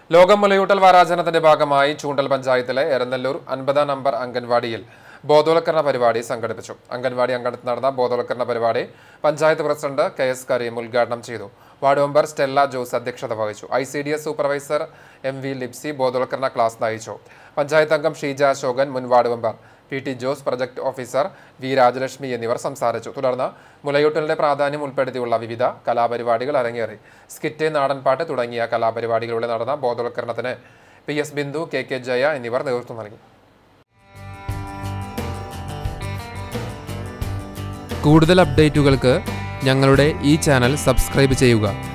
ലോകം മുലയൂട്ടൽ വാരാചരണത്തിന്റെ ഭാഗമായി ചൂണ്ടൽ പഞ്ചായത്തിലെ എരനെല്ലൂർ അൻപതാം നമ്പർ അംഗൻവാടിയിൽ ബോധവൽക്കരണ പരിപാടി സംഘടിപ്പിച്ചു അംഗൻവാടി അങ്കണത്തിൽ നടന്ന ബോധവൽക്കരണ പരിപാടി panchayat president K S Karim ഉദ്ഘാടനം ചെയ്തു വാർഡ് മെമ്പർ സ്റ്റെല്ല ജോസ് അധ്യക്ഷത വഹിച്ചു I C D S supervisor M V Lipsy ബോധവൽക്കരണ ക്ലാസ് നയിച്ചു പഞ്ചായത്ത് അംഗം ഷീജ അശോകൻ മുൻ ward member P T Jose project officer V Rajalakshmi എന്നിവർ സംസാരിച്ചു തുടർന്ന് മുലയൂട്ടലിന്റെ പ്രാധാന്യം ഉൾപ്പെടുത്തിയുള്ള വിവിധ കലാപരിപാടികൾ അരങ്ങേറി സ്കിറ്റ് നാടൻപാട്ട് തുടങ്ങിയ കലാപരിപാടികളിലൂടെ നടന്ന ബോധവൽക്കരണത്തിന് P S Bindu K K Jaya എന്നിവർ നേതൃത്വം നൽകി കൂടുതൽ അപ്ഡേറ്റുകൾക്ക് ഞങ്ങളുടെ ഈ ചാനൽ സബ്സ്ക്രൈബ് ചെയ്യുക